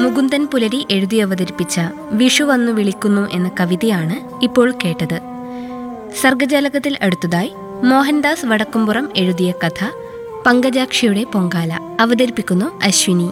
മുകുന്ദൻ പുലരി എഴുതി അവതരിപ്പിച്ച വിഷു വന്നു വിളിക്കുന്നു എന്ന കവിതയാണ് ഇപ്പോൾ കേട്ടത് സർഗജാലകത്തിൽ അടുത്തതായി മോഹൻദാസ് വടക്കുംപുറം എഴുതിയ കഥ പങ്കജാക്ഷിയുടെ പൊങ്കാല അവതരിപ്പിക്കുന്നു അശ്വിനി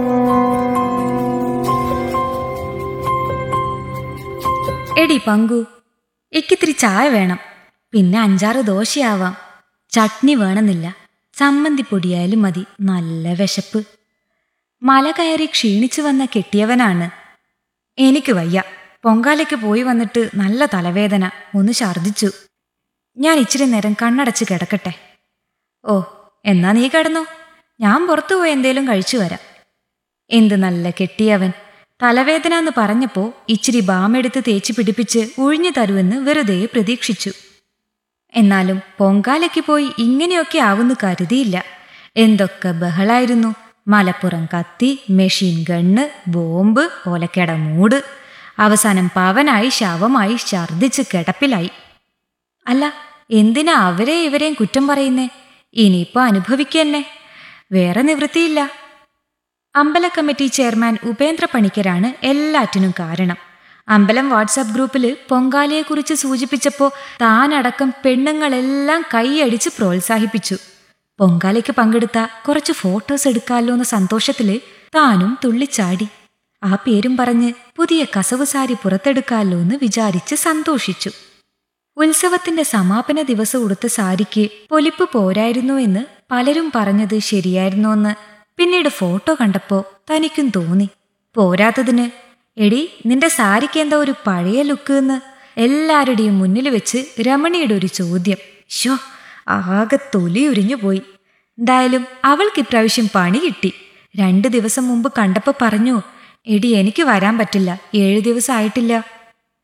എടി പങ്കു എനിക്കിത്തിരി ചായ വേണം പിന്നെ അഞ്ചാറ് ദോശയാവാം ചട്നി വേണമെന്നില്ല ചമ്മന്തി പൊടിയായാലും മതി നല്ല വിശപ്പ് മല കയറി ക്ഷീണിച്ചു വന്ന കെട്ടിയവനാണ് എനിക്ക് വയ്യ പൊങ്കാലയ്ക്ക് പോയി വന്നിട്ട് നല്ല തലവേദന ഒന്ന് ഛർദിച്ചു ഞാൻ ഇച്ചിരി നേരം കണ്ണടച്ച് കിടക്കട്ടെ ഓ എന്നാ നീ കിടന്നോ ഞാൻ പുറത്തു പോയി എന്തേലും കഴിച്ചു വരാം എന്ത് നല്ല കെട്ടിയവൻ തലവേദന എന്ന് പറഞ്ഞപ്പോ ഇച്ചിരി ബാമെടുത്ത് തേച്ച് പിടിപ്പിച്ച് ഒഴിഞ്ഞു തരുമെന്ന് വെറുതെ പ്രതീക്ഷിച്ചു എന്നാലും പൊങ്കാലയ്ക്ക് പോയി ഇങ്ങനെയൊക്കെ ആവുന്നു കരുതിയില്ല എന്തൊക്കെ ബഹളായിരുന്നു മലപ്പുറം കത്തി മെഷീൻ ഗണ്ണ് ബോംബ് ഓലക്കട മൂട് അവസാനം പവനായി ശവമായി ഛർദിച്ച് കിടപ്പിലായി അല്ല എന്തിനാ അവരെ ഇവരെയും കുറ്റം പറയുന്നേ ഇനിയിപ്പോ അനുഭവിക്കന്നെ വേറെ നിവൃത്തിയില്ല അമ്പല കമ്മിറ്റി ചെയർമാൻ ഉപേന്ദ്ര പണിക്കരാണ് എല്ലാറ്റിനും കാരണം അമ്പലം വാട്സാപ്പ് ഗ്രൂപ്പിൽ പൊങ്കാലയെക്കുറിച്ച് സൂചിപ്പിച്ചപ്പോൾ താനടക്കം പെണ്ണുങ്ങളെല്ലാം കൈയടിച്ച് പ്രോത്സാഹിപ്പിച്ചു പൊങ്കാലയ്ക്ക് പങ്കെടുത്ത കുറച്ച് ഫോട്ടോസ് എടുക്കാമല്ലോ എന്ന സന്തോഷത്തില് താനും തുള്ളിച്ചാടി ആ പേരും പറഞ്ഞ് പുതിയ കസവ് സാരി പുറത്തെടുക്കാമല്ലോ എന്ന് വിചാരിച്ച് സന്തോഷിച്ചു ഉത്സവത്തിന്റെ സമാപന ദിവസം ഉടുത്ത സാരിക്ക് പൊലിപ്പ് പോരായിരുന്നു എന്ന് പലരും പറഞ്ഞത് ശരിയായിരുന്നോന്ന് പിന്നീട് ഫോട്ടോ കണ്ടപ്പോ തനിക്കും തോന്നി പോരാത്തതിന് എടി നിന്റെ സാരിക്ക് എന്താ ഒരു പഴയ ലുക്ക് എന്ന് എല്ലാവരുടെയും മുന്നിൽ വെച്ച് രമണിയുടെ ഒരു ചോദ്യം ഷോ ആകെ തൊലി ഉരിഞ്ഞു പോയി എന്തായാലും അവൾക്ക് ഇപ്രാവശ്യം പണി കിട്ടി രണ്ടു ദിവസം മുമ്പ് കണ്ടപ്പോ പറഞ്ഞു എടി എനിക്ക് വരാൻ പറ്റില്ല ഏഴു ദിവസം ആയിട്ടില്ല